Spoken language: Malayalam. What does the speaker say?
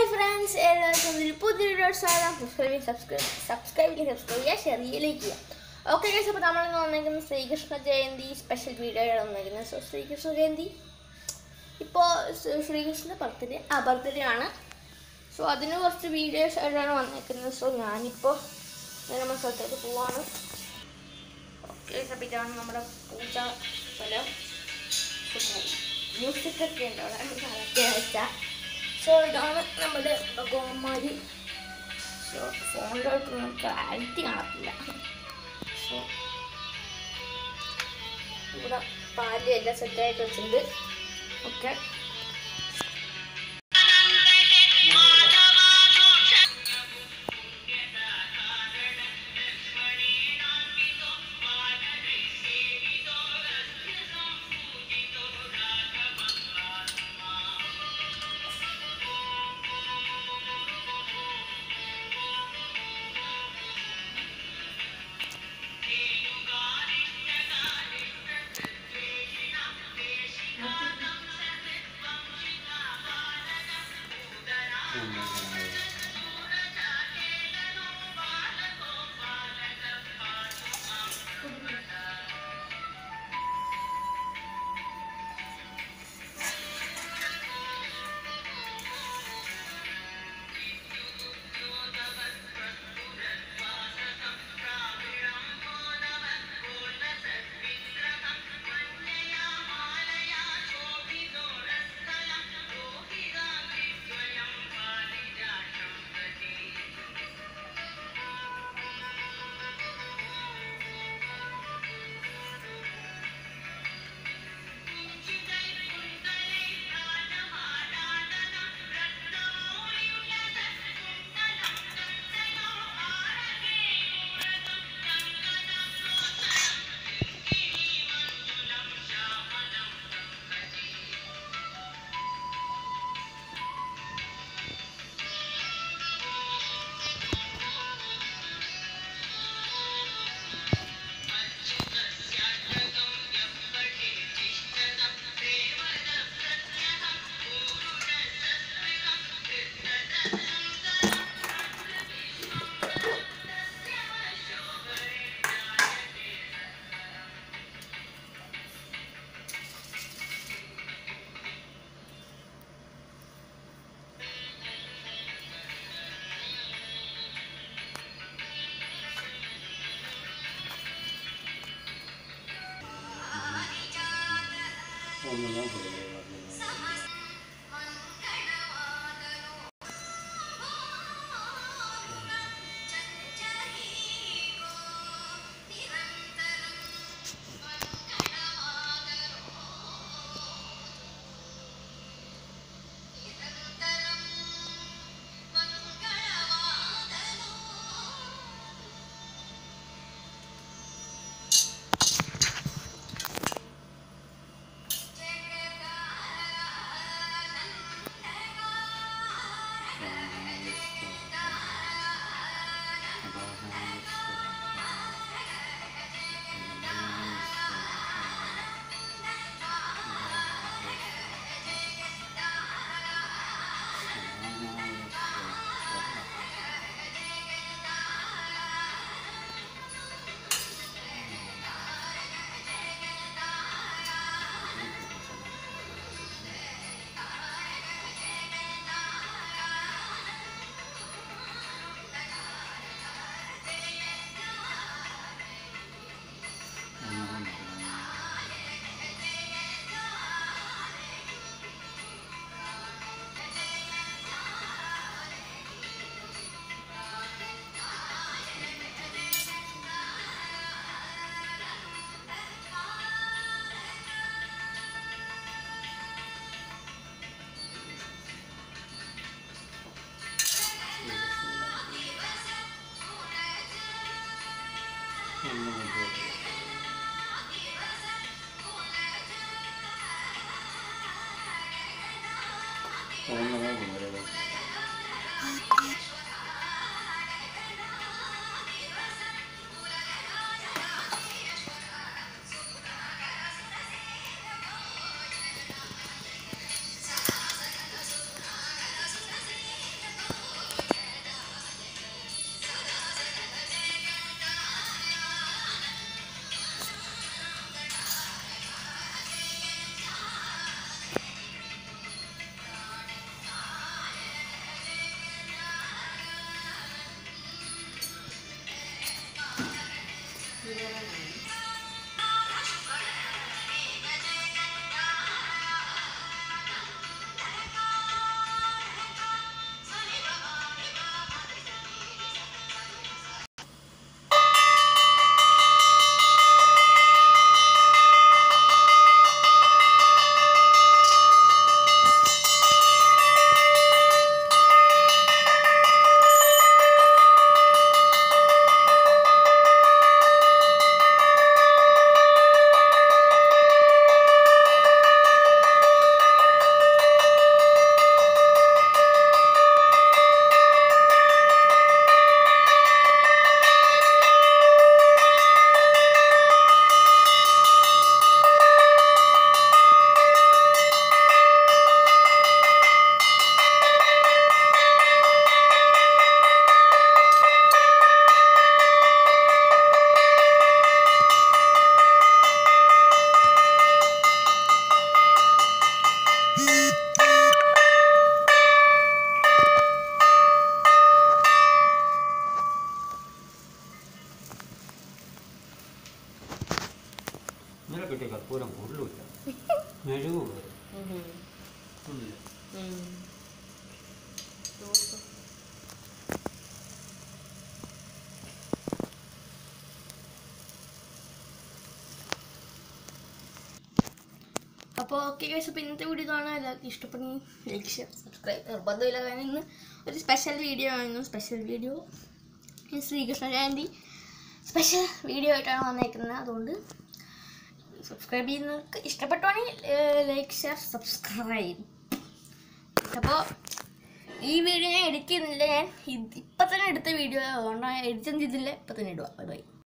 ഹായ് ഫ്രണ്ട്സ് എല്ലാവർക്കും ഒരു പുതിയ വീഡിയോ സ്വാഗതം സബ്സ്ക്രൈബ് സബ്സ്ക്രൈബ് സബ്സ്ക്രൈബ് ചെയ്യുക സബ്സ്ക്രൈബ് ചെയ്യുക ഷെയർ ചെയ്യുക ലൈക്ക് ചെയ്യുക ഓക്കെ ഗൈസ് അപ്പോൾ നമ്മൾ വന്നിരിക്കുന്നത് ശ്രീകൃഷ്ണ ജയന്തി സ്പെഷ്യൽ വീഡിയോയാണ് വന്നിരിക്കുന്നത് സോ ശ്രീകൃഷ്ണ ജയന്തി ഇപ്പോൾ ശ്രീകൃഷ്ണൻ്റെ ബർത്ത്ഡേ ആ ബർത്ത്ഡേ ആണ് സോ അതിന് കുറച്ച് വീഡിയോസ് ആയിട്ടാണ് വന്നിരിക്കുന്നത് സോ ഞാനിപ്പോൾ നമ്മൾ സ്ഥലത്തേക്ക് പോവാണ് ഓക്കെ അപ്പോൾ ഇതാണ് നമ്മുടെ പൂജ സ്ഥലം മ്യൂസിക് ഒക്കെ ഉണ്ട് അവിടെ അതൊക്കെ വെച്ചാൽ സോ ഇതാണ് നമ്മുടെ ഭഗവാന്മാര് സോ ഫോണിലോട്ടൊന്നും ക്ലാരിറ്റി കാണത്തില്ല സോ ഇവിടെ പാല് എല്ലാം സെറ്റായിട്ട് വെച്ചിട്ടുണ്ട് ഓക്കെ ഒന്നും പോയി ജഗദാ കർപ്പൂരം കൂടുതലില്ല മെഴുകു കയറും ഒന്നുമില്ല അപ്പോൾ ഓക്കെ ഗൈസ് അപ്പോൾ ഇന്നത്തെ വീഡിയോ കാണാൻ എല്ലാവർക്കും ഇഷ്ടപ്പെടുന്ന ലൈക്ക് ഷെയർ സബ്സ്ക്രൈബ് നിർബന്ധമില്ല കാരണം ഇന്ന് ഒരു സ്പെഷ്യൽ വീഡിയോ ആയിരുന്നു special video Srikrishna Jayanthi special video ആയിട്ടാണ് വന്നേക്കുന്നത് അതുകൊണ്ട് സബ്സ്ക്രൈബ് ചെയ്യുന്നവർക്ക് ഇഷ്ടപ്പെട്ടുവാണെങ്കിൽ ലൈക്ക് ഷെയർ സബ്സ്ക്രൈബ് അപ്പോൾ ഈ വീഡിയോ ഞാൻ എഡിറ്റ് ചെയ്യുന്നില്ല ഞാൻ ഇത് ഇപ്പം തന്നെ എടുത്ത വീഡിയോ അതുകൊണ്ടാണ് എഡിറ്റ് ചെയ്തില്ല ഇപ്പം തന്നെ ഇടുക ബൈ ബൈ